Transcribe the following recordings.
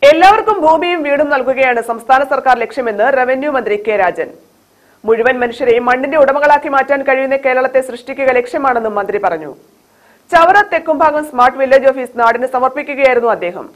എല്ലാവർക്കും ഭൂമിയും വീടും നൽകുകയാണ് സംസ്ഥാന സർക്കാർ ലക്ഷ്യമെന്ന് റവന്യൂ മന്ത്രി കെ രാജൻ മുഴുവൻ മനുഷ്യരെയും മണ്ണിന്റെ ഉടമകളാക്കി മാറ്റാൻ കഴിയുന്ന കേരളത്തെ സൃഷ്ടിക്കുക ലക്ഷ്യമാണെന്നും മന്ത്രി പറഞ്ഞു Chavara Thekkumbhagam smart village office നാടിന് സമർപ്പിക്കുകയായിരുന്നു അദ്ദേഹം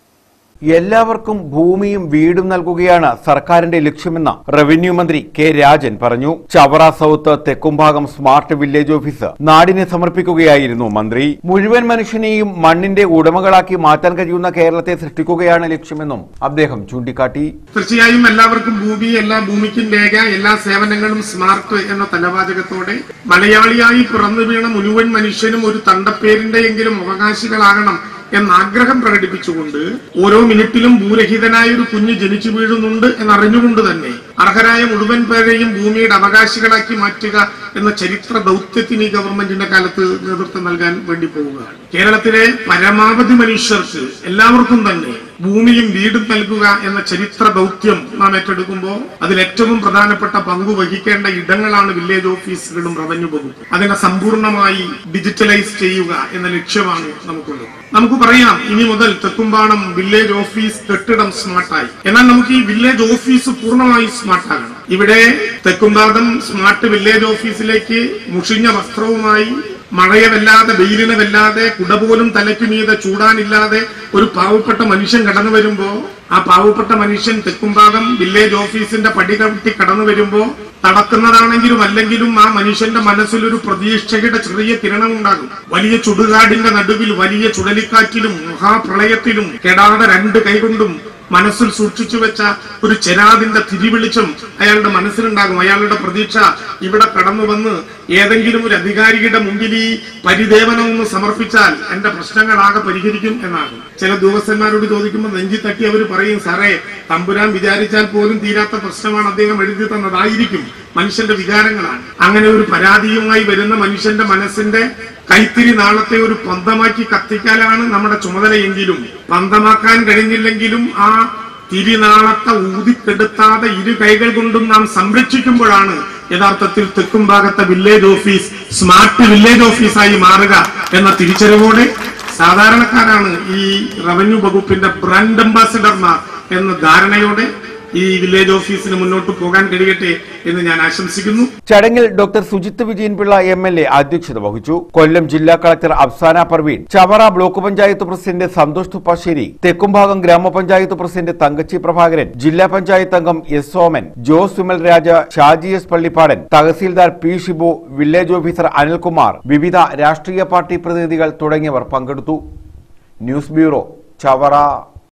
എല്ലാവർക്കും ഭൂമിയും വീടും നൽകുകയാണ് സർക്കാരിന്റെ ലക്ഷ്യമെന്ന് റവന്യൂ മന്ത്രി കെ രാജൻ പറഞ്ഞു Chavara south Thekkumbhagam smart village office നാടിന് സമർപ്പിക്കുകയായിരുന്നു മന്ത്രി മുഴുവൻ മനുഷ്യനെയും മണ്ണിന്റെ ഉടമകളാക്കി മാറ്റാൻ കഴിയുന്ന കേരളത്തെ സൃഷ്ടിക്കുകയാണ് ലക്ഷ്യമെന്നും അദ്ദേഹം ചൂണ്ടിക്കാട്ടി തീർച്ചയായും എല്ലാവർക്കും ഭൂമി എല്ലാ ഭൂമിക്കും രേഖ എല്ലാ സേവനങ്ങളും സ്മാർട്ട് എന്ന തലവാചകത്തോടെ മലയാളിയായി പിറന്നു വീണ മുഴുവൻ മനുഷ്യനും ഒരു തണ്ടപ്പേരിന്റെ എങ്കിലും അവകാശികളാകണം എന്ന ആഗ്രഹം പ്രകടിപ്പിച്ചുകൊണ്ട് ഓരോ മിനിറ്റിലും ഭൂരഹിതനായ ഒരു കുഞ്ഞ് ജനിച്ചു വീഴുന്നുണ്ട് എന്നറിഞ്ഞുകൊണ്ട് തന്നെ അർഹരായ മുഴുവൻ പേരെയും ഭൂമിയുടെ അവകാശികളാക്കി മാറ്റുക എന്ന ചരിത്ര ദൗത്യത്തിന് ഈ ഗവൺമെന്റിന്റെ കാലത്ത് നേതൃത്വം നൽകാൻ വേണ്ടി പോവുകയാണ് കേരളത്തിലെ പരമാവധി മനുഷ്യർക്ക് എല്ലാവർക്കും തന്നെ ഭൂമിയും വീടും നൽകുക എന്ന ചരിത്ര ദൗത്യം നാം ഏറ്റെടുക്കുമ്പോൾ അതിൽ ഏറ്റവും പ്രധാനപ്പെട്ട പങ്ക് വഹിക്കേണ്ട ഇടങ്ങളാണ് വില്ലേജ് ഓഫീസുകളും റവന്യൂ വകുപ്പും അതിനെ സമ്പൂർണ്ണമായി ഡിജിറ്റലൈസ് ചെയ്യുക എന്ന ലക്ഷ്യമാണ് നമുക്കുള്ളത് നമുക്ക് പറയാം ഇനി മുതൽ തെക്കുംപാണം വില്ലേജ് ഓഫീസ് കെട്ടിടം സ്മാർട്ടായി എന്നാൽ നമുക്ക് ഈ വില്ലേജ് ഓഫീസ് പൂർണ്ണമായി സ്മാർട്ടാകണം ഇവിടെ തെക്കുംപാടം സ്മാർട്ട് വില്ലേജ് ഓഫീസിലേക്ക് മുഷിഞ്ഞ വസ്ത്രവുമായി മഴയെ വല്ലാതെ വെയിലിനെ വല്ലാതെ കുട പോലും തലയ്ക്ക് മീതെ ചൂടാനില്ലാതെ ഒരു പാവപ്പെട്ട മനുഷ്യൻ കടന്നു വരുമ്പോ ആ പാവപ്പെട്ട മനുഷ്യൻ തെക്കുംഭാഗം വില്ലേജ് ഓഫീസിന്റെ പടി കടത്തി കടന്നു വരുമ്പോ നടക്കുന്നതാണെങ്കിലും അല്ലെങ്കിലും ആ മനുഷ്യന്റെ മനസ്സിൽ ഒരു പ്രതീക്ഷയുടെ ചെറിയ കിരണം ഉണ്ടാകും വലിയ ചുടുകാടിന്റെ നടുവിൽ വലിയ ചുഴലിക്കാറ്റിലും മഹാപ്രളയത്തിലും കെടാതെ രണ്ട് കൈകൊണ്ടും മനസ്സിൽ സൂക്ഷിച്ചു വെച്ച ഒരു ചെരാതിന്റെ തിരിവെളിച്ചം അയാളുടെ മനസ്സിലുണ്ടാകും അയാളുടെ പ്രതീക്ഷ ഇവിടെ കടന്നു വന്ന് ഏതെങ്കിലും ഒരു അധികാരിയുടെ മുമ്പിൽ ഈ പരിദേവനം ഒന്ന് സമർപ്പിച്ചാൽ എന്റെ പ്രശ്നങ്ങളാകെ പരിഹരിക്കും എന്നാണ് ചില ഉദ്യോഗസ്ഥന്മാരോട് ചോദിക്കുമ്പോൾ നെഞ്ചി തട്ടി അവർ പറയും സാറേ തമ്പുരാൻ വിചാരിച്ചാൽ പോലും തീരാത്ത പ്രശ്നമാണ് അദ്ദേഹം എഴുതി തന്നതായിരിക്കും മനുഷ്യന്റെ വികാരങ്ങളാണ് അങ്ങനെ ഒരു പരാതിയുമായി വരുന്ന മനുഷ്യന്റെ മനസ്സിന്റെ കൈത്തിരി നാളത്തെ ഒരു പന്തമാക്കി കത്തിക്കാനാണ് നമ്മുടെ ചുമതലയെങ്കിലും പന്തമാക്കാൻ കഴിഞ്ഞില്ലെങ്കിലും ആ തിരിനാളത്തെ ഊതിക്കെടുത്താതെ ഇരു കൈകൾ കൊണ്ടും നാം സംരക്ഷിക്കുമ്പോഴാണ് യഥാർത്ഥത്തിൽ തെക്കും ഭാഗത്തെ വില്ലേജ് ഓഫീസ് സ്മാർട്ട് വില്ലേജ് ഓഫീസായി മാറുക എന്ന തിരിച്ചറിവോടെ സാധാരണക്കാരാണ് ഈ റവന്യൂ വകുപ്പിന്റെ ബ്രാൻഡ് അംബാസിഡർമാർ എന്ന ധാരണയോടെ ഈ വില്ലേജ് ഓഫീസിന് മുന്നോട്ട് പോകാൻ കഴിയട്ടെ എന്ന് ഞാൻ ആശംസിക്കുന്നു ചടങ്ങിൽ doctor Sujith Vijayanpillai M L A അധ്യക്ഷത വഹിച്ചു കൊല്ലം ജില്ലാ collector Afsana Parveen Chavara block panchayat president Santhosh Thuppassery Thekkumbhagam ഗ്രാമപഞ്ചായത്ത് പ്രസിഡന്റ് തങ്കച്ചി പ്രഭാകരൻ ജില്ലാ പഞ്ചായത്ത് അംഗം എസ് സോമൻ ജോസ് വിമൽ രാജ ഷാജി എസ് പള്ളിപ്പാടൻ തഹസീൽദാർ P Shibu village officer Anilkumar വിവിധ രാഷ്ട്രീയ പാർട്ടി പ്രതിനിധികൾ തുടങ്ങിയവർ പങ്കെടുത്തു ന്യൂസ് ബ്യൂറോ ചവറ